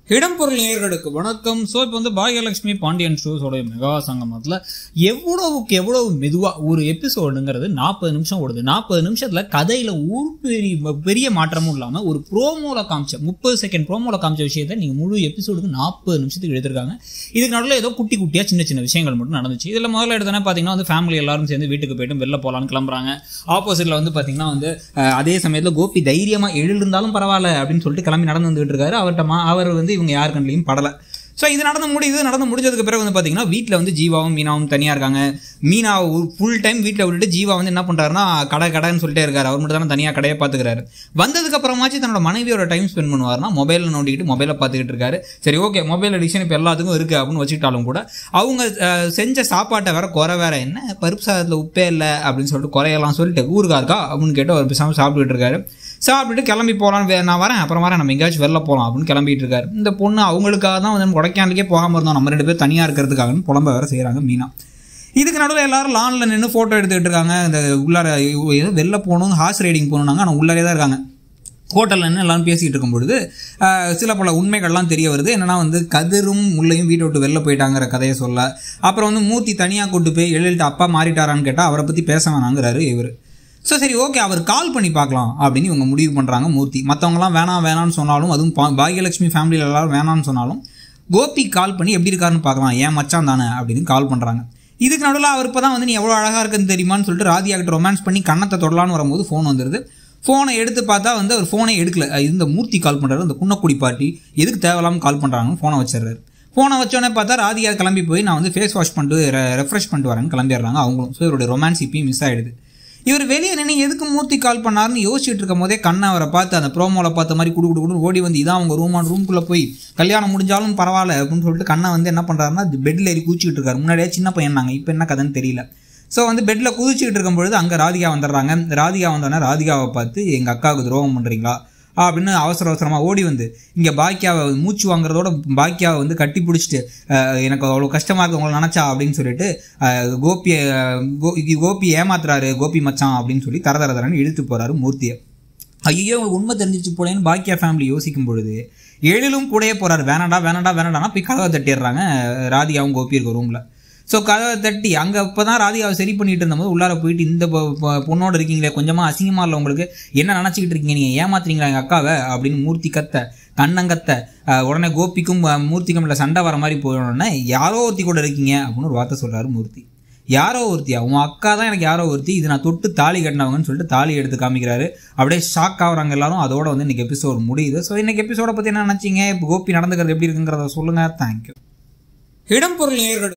இடம்பொருள் நேயர்களுக்கு வணக்கம் ஸோ இப்போ வந்து பாகியலட்சுமி பாண்டியன் ஷோஸோட மெகா சங்கமத்தில் எவ்வளவுக்கு எவ்வளவு மெதுவாக ஒரு எபிசோடுங்கிறது நாற்பது நிமிஷம் ஓடுது நாற்பது நிமிஷத்தில் கதையில் ஒரு பெரிய பெரிய மாற்றமும் இல்லாமல் ஒரு ப்ரோமோவில் காமிச்ச முப்பது செகண்ட் ப்ரோமோவில் காமிச்ச விஷயத்தை நீங்கள் முழு எபிசோடுக்கு நாற்பது நிமிஷத்துக்கு எடுத்திருக்காங்க இதுக்கு நடுவில் ஏதோ குட்டி குட்டியாக சின்ன சின்ன விஷயங்கள் மட்டும் நடந்துச்சு இதில் முதல்ல எடுத்தோன்னா பார்த்தீங்கன்னா வந்து ஃபேமிலி எல்லாரும் சேர்ந்து வீட்டுக்கு போயிட்டு வெளில போகலான்னு கிளம்புறாங்க ஆப்போசிட்டில் வந்து பார்த்தீங்கன்னா வந்து அஹ், அதே சமயத்தில் கோபி தைரியமாக எழுந்தாலும் பரவாயில்ல அப்படின்னு சொல்லிட்டு கிளம்பி நடந்து வந்துட்டு இருக்காரு அவர்கிட்ட மா- அவர் வந்து இவங்க யார் கண்ட்லையும் படலை ஸோ இது நடந்து முடியுது நடந்து முடிஞ்சதுக்கு பிறகு வந்து பார்த்தீங்கன்னா வீட்டில் வந்து ஜீவாவும் மீனாவும் தனியாக இருக்காங்க மீனா ஃபுல் டைம் வீட்டில் விட்டுட்டு ஜீவா வந்து என்ன பண்ணுறாருன்னா கடை கடைன்னு சொல்லிட்டே இருக்காரு அவர் மட்டும் தானே தனியாக கடையை பார்த்துக்கிறாரு வந்ததுக்கு அப்புறமாச்சு தன்னோட மனைவியோட டைம் ஸ்பெண்ட் பண்ணுவார்னா மொபைலில் நோண்டிக்கிட்டு மொபைலை பார்த்துக்கிட்டு இருக்காரு சரி ஓகே மொபைல் அடிக்ஷன் இப்போ எல்லாத்துக்கும் இருக்குது அப்படின்னு வச்சுக்கிட்டாலும் கூட அவங்க அஹ், செஞ்ச சாப்பாட்டை வேற குறை வேற என்ன பருப்பு சாதத்தில் உப்பே இல்லை அப்படின்னு சொல்லிட்டு குறையெல்லாம் சொல்லிட்டு ஊருக்கா இருக்கா அப்படின்னு கேட்டு அவர் பேசாமல் சாப்பிட்டுட்டு இருக்காரு சாப்பிட்டுட்டு கிளம்பி போகலான்னு நான் வரேன் அப்புறம் வரேன் நம்ம எங்கேயாச்சும் வெளில போகலாம் அப்படின்னு கிளம்பிட்டு இருக்காரு இந்த பொண்ணு அவங்களுக்காக தான் வந்து நம்ம கொடைக்கானலுக்கே போகாமல் இருந்தோம் நம்ம ரெண்டு பேரும் தனியாக இருக்கிறதுக்காகன்னு புலம்ப வேற செய்கிறாங்க மீனா இதுக்கு நடுவில் எல்லாரும் லானில் நின்று ஃபோட்டோ எடுத்துக்கிட்டு இருக்காங்க இந்த உள்ளார ஏதோ வெளில போகணும் ஹார்ஸ் ரைடிங் போகணுன்னாங்க ஆனால் உள்ளாரே தான் இருக்காங்க ஹோட்டலில் நின்று எல்லாரும் பேசிகிட்டு இருக்கும் பொழுது ஆஹ், சில பல உண்மைகள்லாம் தெரிய வருது என்னன்னா வந்து கதிரும் முள்ளையும் வீட்டை விட்டு வெளில போயிட்டாங்கிற கதையை சொல்ல அப்புறம் வந்து மூர்த்தி தனியாக கூட்டு போய் எழுதிட்டு அப்பா மாறிட்டாரான்னு கேட்டால் அவரை பற்றி பேச வேணாங்கிறாரு இவர் ஸோ சரி ஓகே அவர் கால் பண்ணி பார்க்கலாம் அப்படின்னு இவங்க முடிவு பண்ணுறாங்க மூர்த்தி மற்றவங்களாம் வேணாம் வேணாம்னு சொன்னாலும் அதுவும் பா- பாகியலட்சுமி ஃபேமிலியில் எல்லாரும் வேணாம்னு சொன்னாலும் கோபி கால் பண்ணி எப்படி இருக்காருன்னு பார்க்கலாம் ஏன் மச்சான் தானே அப்படின்னு கால் பண்ணுறாங்க இதுக்கு நடுவில் அவர் இப்போ தான் வந்து நீ எவ்வளோ அழகாக இருக்குன்னு தெரியுமான்னு சொல்லிட்டு ராதியாகிட்ட ரொமான்ஸ் பண்ணி கண்ணத்தை தொடலான்னு வரும்போது ஃபோன் வந்துடுது ஃபோனை எடுத்து பார்த்தா வந்து அவர் ஃபோனே எடுக்கல அஹ் இந்த மூர்த்தி கால் பண்ணுறாரு இந்த குன்னக்குடி பாட்டி எதுக்கு தேவையில்லாமல் கால் பண்ணுறாங்கன்னு ஃபோனை வச்சிடுறாரு ஃபோனை வச்சோடனே பார்த்தா ராதிகா கிளம்பி போய் நான் வந்து ஃபேஸ் வாஷ் பண்ணிட்டு ரெஃப்ரெஷ் பண்ணிட்டு வரேன்னு கிளம்பிடுறாங்க அவங்களும் ஸோ இவருடைய ரொமான்ஸ் இப்பயும் மிஸ் ஆகிடுது இவர் வெளியே நின்று எதுக்கு மூர்த்தி கால் பண்ணாருன்னு யோசிச்சுட்டு இருக்கும் போதே கண்ணை அவரை பார்த்து அந்த ப்ரோமோவில் பார்த்த மாதிரி குடு குடு குடு ஓடி வந்து இதான் அவங்க ரூமான ரூம்குள்ளே போய் கல்யாணம் முடிஞ்சாலும் பரவாயில்ல அப்படின்னு சொல்லிட்டு கண்ணை வந்து என்ன பண்ணுறாருன்னா பெட்டில் ஏறி குதிச்சுக்கிட்டு இருக்காரு முன்னாடியே சின்ன பையன் நாங்கள் இப்போ என்ன கதைன்னு தெரியல ஸோ வந்து பெட்டில் குதிச்சுக்கிட்டு இருக்கும் பொழுது அங்கே ராதிகா வந்துடுறாங்க ராதிகா வந்தோடனே ராதிகாவை பார்த்து எங்கள் அக்காவுக்கு துரோகம் பண்ணுறீங்களா அப்படின்னு அவசர அவசரமாக ஓடி வந்து இங்கே பாக்கியாவை மூச்சு வாங்குறதோட பாக்கியாவை வந்து கட்டி பிடிச்சிட்டு அஹ், எனக்கு அவ்வளோ கஷ்டமாக இருக்கு உங்களை நினச்சா அப்படின்னு சொல்லிட்டு அஹ், கோபியை கோ கோபி ஏமாத்துறாரு கோபி மச்சான் அப்படின்னு சொல்லி தர தர தரன்னு இழுத்து போகிறாரு மூர்த்தியை ஐயோ உங்களுக்கு உண்மை தெரிஞ்சிச்சு போலேன்னு பாக்கியா ஃபேமிலி யோசிக்கும் பொழுது எழிலும் கூடயே போறாரு வேணாடா வேணாடா வேணாடானா போய் கதவை தட்டிடுறாங்க ராதிகாவும் கோபி இருக்க ரூமில் ஸோ கதவை தட்டி அங்கே இப்போ தான் ராதிகாவை சரி பண்ணிட்டு இருந்தபோது உள்ளார போயிட்டு இந்த பொ- பொ- பொண்ணோட இருக்கீங்களே கொஞ்சமாக அசிங்கமாக இல்லை உங்களுக்கு என்ன நினச்சிக்கிட்டு இருக்கீங்க நீங்கள் ஏமாத்துறீங்களா எங்கள் அக்காவை அப்படின்னு மூர்த்தி கத்த கண்ணங்கத்த அஹ், உடனே கோபிக்கும் அஹ், மூர்த்திக்கும் இல்லை சண்டை வர மாதிரி போயிடணுன்னே யாரோ ஒருத்தி கூட இருக்கீங்க அப்படின்னு ஒரு வார்த்தை சொல்கிறாரு மூர்த்தி யாரோ ஒருத்தியா உன் அக்கா தான் எனக்கு யாரோ ஒருத்தி இது நான் தொட்டு தாலி கட்டினவங்கன்னு சொல்லிட்டு தாலி எடுத்து காமிக்கிறாரு அப்படியே ஷாக் ஆகுறாங்க எல்லாரும் அதோட வந்து இன்னைக்கு எபிசோட் முடியுது ஸோ இன்னைக்கு எபிசோட பற்றி என்ன நினச்சிங்க இப்போ கோபி நடந்துக்கிறது எப்படி இருக்குங்கிறத சொல்லுங்கள் தேங்க்யூ இடம்பொருள் நேயர்கள்